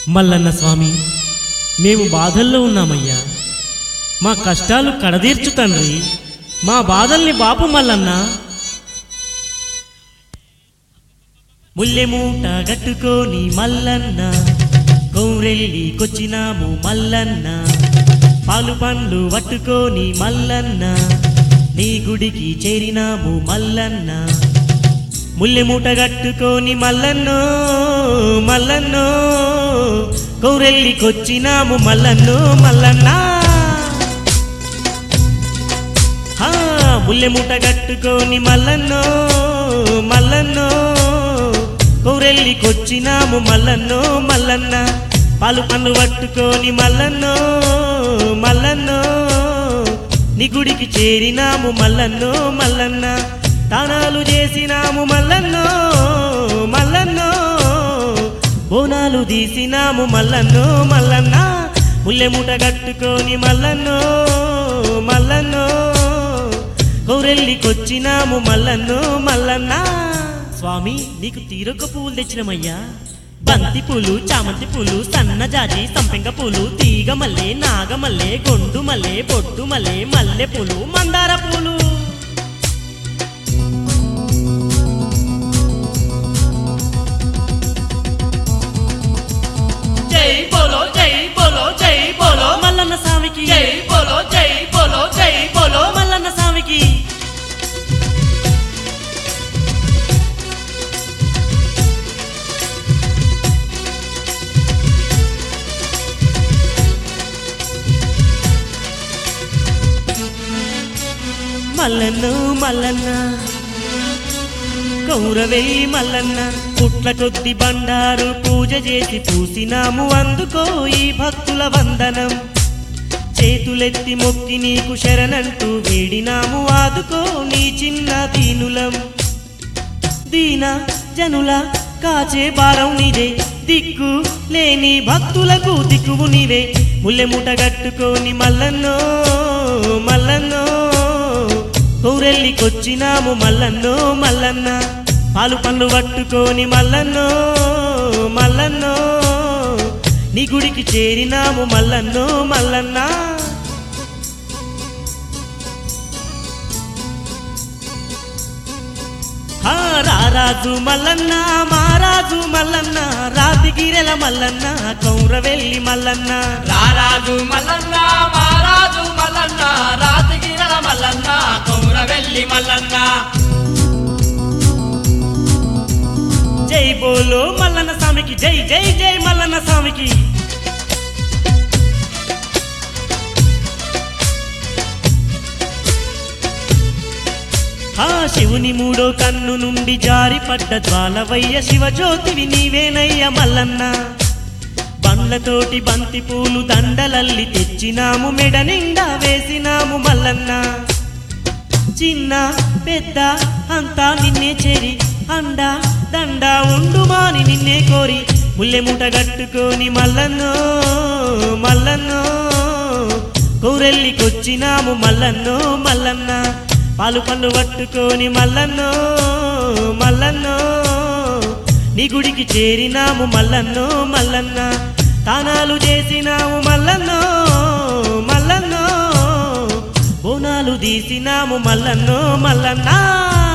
మల్లన్న స్వామి మేము బాధల్లో ఉన్నామయ్యా మా కష్టాలు కడదీర్చు తండ్రి మా బాధల్ని బాపు మల్లన్న ముల్లెమూట గట్టుకొని మల్లన్న కౌరెల్లికొచ్చినాము మల్లన్న పాలు పండ్లు పట్టుకొని మల్లన్న నీ గుడికి చేరినాము మల్లన్న ముల్లెమూట గట్టుకొని మల్లన్నో మల్లన్నో కౌరెల్లికొచ్చినాము మల్లన్నో మల్లన్నా ఆ, ముల్లెమూట కట్టుకొని మల్లన్నో మల్లన్నో కౌరెల్లికొచ్చినాము మల్లన్నో మల్లన్న పాలు పన్ను పట్టుకొని మల్లన్నో మల్లన్నో నీ గుడికి చేరినాము మల్లన్నో మల్లన్న తానాలు చేసినాము మల్లన్నో మల్లన్నో బోనాలు తీసినాము మల్లన్నో మల్లన్న ముల్లెమూట కట్టుకొని మల్లన్నో మల్లన్నో కౌరెల్లికొచ్చినాము మల్లన్నో మల్లన్న స్వామి నీకు తీరొక్క పువ్వులు తెచ్చినమయ్యా బంతి పూలు చామంతి పూలు సన్నజాజి సంపెంగ పూలు తీగ మల్లె నాగమల్లె గొండు మల్లె బొడ్డు మల్లె మల్లె పూలు మందార పూలు జై బోలో జై బోలో జై బోలో మల్లన్న స్వామికి జై బోలో జై బోలో జై బోలో మల్లన్న స్వామికి మల్లన్ను మల్లన్న కౌరవేయి మల్లన్న పుట్ల కొద్ది బండారు పూజ చేసి పూసినాము అందుకో ఈ భక్తుల వందనం చేతులెత్తి మొక్కి నీకు శరణంటూ వేడినాము ఆదుకో నీ చిన్న దీనులం దీన జనుల కాచే భారం నీదే దిక్కు లేని భక్తులకు దిక్కువు నీవే ముల్లెముట గట్టుకొని మల్లన్నో మల్లన్నో కౌరెల్లికొచ్చినాము మల్లన్నో మల్లన్న పాలు పండ్లు పట్టుకొని మల్లన్నో మల్లన్నో నీ గుడికి చేరినాము మల్లన్నో మల్లన్నా హా, రారాజు మల్లన్న మారాజు మల్లన్న రాతిగిరెల మల్లన్న కౌరవెల్లి మల్లన్న రారాజు మల్లన్న మారాజు మల్లన్న రాతగిరల మల్లన్న కౌరవెల్లి మల్లన్న జై బోలో మల్లన్న స్వామికి జై జై జై మల్లన్న స్వామికి ఆ శివుని మూడో కన్ను నుండి జారిపడ్డ జ్వాలవయ్య శివజ్యోతివి నీవేనయ్య మల్లన్న బండ్లతోటి బంతి పూలు దండలల్లి తెచ్చినాము మెడ నిండా వేసినాము మల్లన్న చిన్న పెద్ద అంతా నిన్నే చేరి అండ దండ ఉండుమాని నిన్నే కోరి ముల్లెముట గట్టుకొని మల్లన్నో మల్లన్నో కౌరెల్లికొచ్చినాము మల్లన్నో మల్లన్న పాలు పళ్ళు పట్టుకొని మల్లన్నో మల్లన్నో నీ గుడికి చేరినాము మల్లన్నో మల్లన్న తానాలు చేసినాము మల్లన్నో మల్లన్నో బోనాలు తీసినాము మల్లన్నో మల్లన్నా